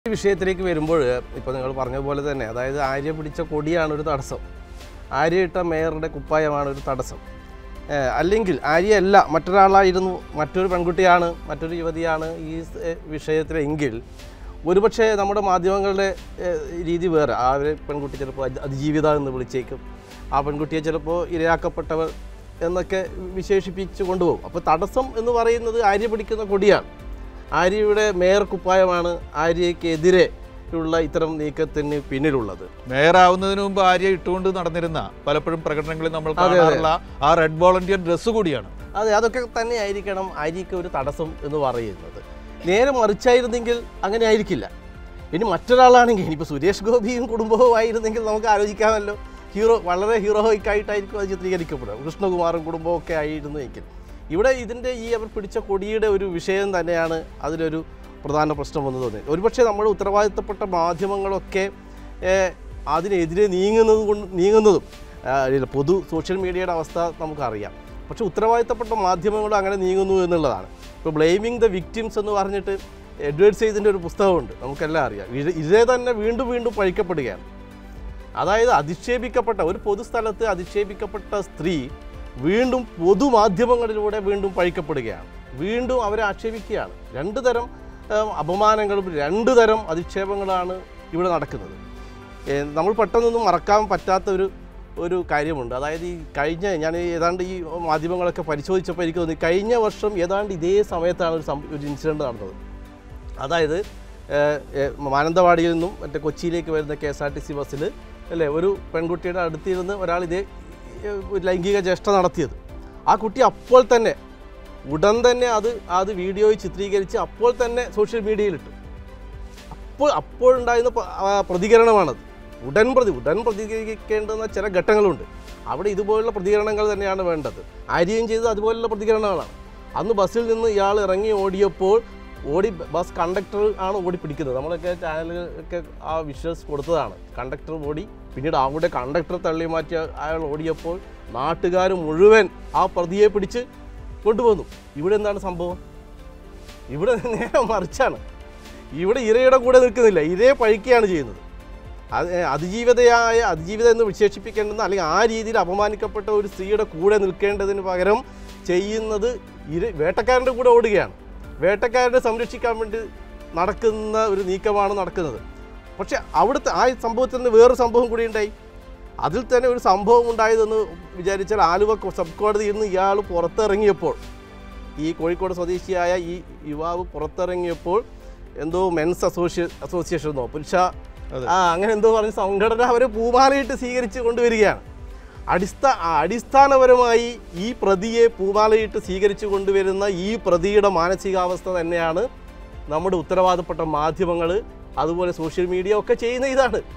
ഈ വിഷയത്തിലേക്ക് വരുമ്പോൾ ഇപ്പോൾ നിങ്ങൾ പറഞ്ഞ പോലെ തന്നെ അതായത് ആര്യ പിടിച്ച കൊടിയാണ് ഒരു തടസ്സം ആര്യ ഇട്ട മേയറുടെ കുപ്പായമാണ് ഒരു തടസ്സം ഏഹ് അല്ലെങ്കിൽ ആര്യയല്ല മറ്റൊരാളായിരുന്നു മറ്റൊരു പെൺകുട്ടിയാണ് മറ്റൊരു യുവതിയാണ് ഈ സ്- ഏഹ് വിഷയത്തിലെങ്കിൽ ഒരുപക്ഷെ നമ്മുടെ മാധ്യമങ്ങളുടെ ഏഹ് രീതി വേറെ ആ ഒരു പെൺകുട്ടി ചിലപ്പോൾ അതി- അതിജീവിത എന്ന് വിളിച്ചേക്കും ആ പെൺകുട്ടിയെ ചിലപ്പോൾ ഇരയാക്കപ്പെട്ടവർ എന്നൊക്കെ വിശേഷിപ്പിച്ച് കൊണ്ടുപോകും അപ്പോൾ തടസ്സം എന്ന് പറയുന്നത് ആര്യ പിടിക്കുന്ന കൊടിയാണ് ആര്യയുടെ മേയർ കുപ്പായമാണ് ആര്യയ്ക്കെതിരെ ഉള്ള ഇത്തരം നീക്കത്തിന് പിന്നിലുള്ളത് മേയറാവുന്നതിന് മുമ്പ് ആര്യ ഇട്ടുകൊണ്ട് നടന്നിരുന്ന പലപ്പോഴും പ്രകടനങ്ങളിൽ നമ്മൾ കാണാറുള്ള ആ റെഡ് വോളണ്ടിയർ ഡ്രസ്സ് കൂടിയാണ് അതെ അതൊക്കെ തന്നെ ആയിരിക്കണം ആര്യയ്ക്ക് ഒരു തടസ്സം എന്ന് പറയുന്നത് നേരെ മറിച്ചായിരുന്നെങ്കിൽ അങ്ങനെ ആയിരിക്കില്ല ഇനി മറ്റൊരാളാണെങ്കിൽ ഇനിയിപ്പോൾ സുരേഷ് ഗോപിയും കുടുംബവും ആയിരുന്നെങ്കിൽ നമുക്ക് ആലോചിക്കാമല്ലോ ഹീറോ വളരെ ഹീറോയിക് ആയിട്ടായിരിക്കും അത് ചിത്രീകരിക്കപ്പെടുക കൃഷ്ണകുമാറും കുടുംബവും ഒക്കെ ആയിരുന്നു എങ്കിൽ ഇവിടെ ഇതിൻ്റെ ഈ അവർ പിടിച്ച കൊടിയുടെ ഒരു വിഷയം തന്നെയാണ് അതിലൊരു പ്രധാന പ്രശ്നം വന്നു തോന്നി ഒരുപക്ഷെ നമ്മുടെ ഉത്തരവാദിത്തപ്പെട്ട മാധ്യമങ്ങളൊക്കെ ഏഹ്, അതിനെതിരെ നീങ്ങുന്നത് കൊണ്ട് നീങ്ങുന്നതും ആ, ഇല്ല, പൊതു സോഷ്യൽ മീഡിയയുടെ അവസ്ഥ നമുക്കറിയാം പക്ഷേ ഉത്തരവാദിത്തപ്പെട്ട മാധ്യമങ്ങളും അങ്ങനെ നീങ്ങുന്നു എന്നുള്ളതാണ് ഇപ്പോൾ ബ്ലെയിമിങ് ദ വിക്ടിംസ് എന്ന് പറഞ്ഞിട്ട് എഡ്വേർഡ് സെയ്തിൻ്റെ ഒരു പുസ്തകമുണ്ട് നമുക്കെല്ലാം അറിയാം ഇത് ഇതേ തന്നെ വീണ്ടും വീണ്ടും പഴിക്കപ്പെടുകയാണ് അതായത് അധിക്ഷേപിക്കപ്പെട്ട ഒരു പൊതുസ്ഥലത്ത് അധിക്ഷേപിക്കപ്പെട്ട സ്ത്രീ വീണ്ടും പൊതുമാധ്യമങ്ങളിലൂടെ വീണ്ടും പഴിക്കപ്പെടുകയാണ് വീണ്ടും അവരെ ആക്ഷേപിക്കുകയാണ് രണ്ട് തരം ഏം, അപമാനങ്ങളും രണ്ട് തരം അധിക്ഷേപങ്ങളാണ് ഇവിടെ നടക്കുന്നത് ഏ, നമ്മൾ പെട്ടെന്നൊന്നും മറക്കാൻ പറ്റാത്ത ഒരു ഒരു കാര്യമുണ്ട് അതായത് ഈ കഴിഞ്ഞ ഞാൻ ഈ ഏതാണ്ട് ഈ മാധ്യമങ്ങളൊക്കെ പരിശോധിച്ചപ്പോൾ എനിക്ക് തോന്നി കഴിഞ്ഞ വർഷം ഏതാണ്ട് ഇതേ സമയത്താണ് ഒരു സം- ഒരു ഇൻസിഡൻറ്റ് നടന്നത് അതായത് ഏഹ്, ഏഹ്, മാനന്തവാടിയിൽ നിന്നും മറ്റേ കൊച്ചിയിലേക്ക് വരുന്ന K S R T C ബസ്സിൽ അല്ലേ ഒരു പെൺകുട്ടിയുടെ അടുത്തിരുന്ന് ഒരാൾ ഇതേ ഏഹ്, ഒരു ലൈംഗിക ചേഷ്ട നടത്തിയത് ആ കുട്ടി അപ്പോൾ തന്നെ ഉടൻ തന്നെ അത് അത് വീഡിയോയിൽ ചിത്രീകരിച്ച് അപ്പോൾ തന്നെ സോഷ്യൽ മീഡിയയിലിട്ടു അപ്പോൾ അപ്പോഴുണ്ടായിരുന്ന പ- ആ പ്രതികരണമാണത് ഉടൻ പ്രതി ഉടൻ പ്രതികരിക്കേണ്ടുന്ന ചില ഘട്ടങ്ങളുണ്ട് അവിടെ ഇതുപോലുള്ള പ്രതികരണങ്ങൾ തന്നെയാണ് വേണ്ടത് ആര്യയും ചെയ്തത് അതുപോലുള്ള പ്രതികരണങ്ങളാണ് അന്ന് ബസ്സിൽ നിന്ന് ഇയാൾ ഇറങ്ങി ഓടിയപ്പോൾ ഓടി ബസ് കണ്ടക്ടർ ആണ് ഓടി പിടിക്കുന്നത് നമ്മളൊക്കെ ചാനലുകളൊക്കെ ആ വിഷ്വൽസ് കൊടുത്തതാണ് കണ്ടക്ടർ ഓടി പിന്നീട് അവിടെ കണ്ടക്ടർ തള്ളി മാറ്റി അയാൾ ഓടിയപ്പോൾ നാട്ടുകാർ മുഴുവൻ ആ പ്രതിയെ പിടിച്ച് കൊണ്ടുപോന്നു ഇവിടെ എന്താണ് സംഭവം ഇവിടെ നേരെ മറിച്ചാണ് ഇവിടെ ഇരയുടെ കൂടെ നിൽക്കുന്നില്ല ഇരയെ പഴിക്കുകയാണ് ചെയ്യുന്നത് അത് ഏ, അതിജീവിതയായ അതിജീവിത എന്ന് വിശേഷിപ്പിക്കേണ്ടുന്ന അല്ലെങ്കിൽ ആ രീതിയിൽ അപമാനിക്കപ്പെട്ട ഒരു സ്ത്രീയുടെ കൂടെ നിൽക്കേണ്ടതിന് പകരം ചെയ്യുന്നത് ഇര വേട്ടക്കാരൻ്റെ കൂടെ ഓടുകയാണ് വേട്ടക്കാരനെ സംരക്ഷിക്കാൻ വേണ്ടി നടക്കുന്ന ഒരു നീക്കമാണ് നടക്കുന്നത് പക്ഷെ അവിടുത്തെ ആ സംഭവത്തിൽ നിന്ന് വേറൊരു സംഭവം കൂടി ഉണ്ടായി അതിൽ തന്നെ ഒരു സംഭവം ഉണ്ടായതെന്ന് വിചാരിച്ചാൽ ആലുവ കൊ- സബ് കോടതിയിൽ നിന്ന് ഇയാൾ പുറത്തിറങ്ങിയപ്പോൾ ഈ കോഴിക്കോട് സ്വദേശിയായ ഈ യുവാവ് പുറത്തിറങ്ങിയപ്പോൾ എന്തോ മെൻസ് അസോസിയേ അസോസിയേഷൻ എന്നോ പുരുഷ അതെ. ആ അങ്ങനെ എന്തോ പറഞ്ഞ സംഘടന അവരെ പൂമാലയിട്ട് സ്വീകരിച്ച് കൊണ്ടുവരികയാണ് അടിസ്ഥാ ആ, അടിസ്ഥാനപരമായി ഈ പ്രതിയെ പൂമാലയിട്ട് സ്വീകരിച്ചു കൊണ്ടുവരുന്ന ഈ പ്രതിയുടെ മാനസികാവസ്ഥ തന്നെയാണ് നമ്മുടെ ഉത്തരവാദപ്പെട്ട മാധ്യമങ്ങൾ അതുപോലെ സോഷ്യൽ മീഡിയ ഒക്കെ ചെയ്യുന്ന ഇതാണ്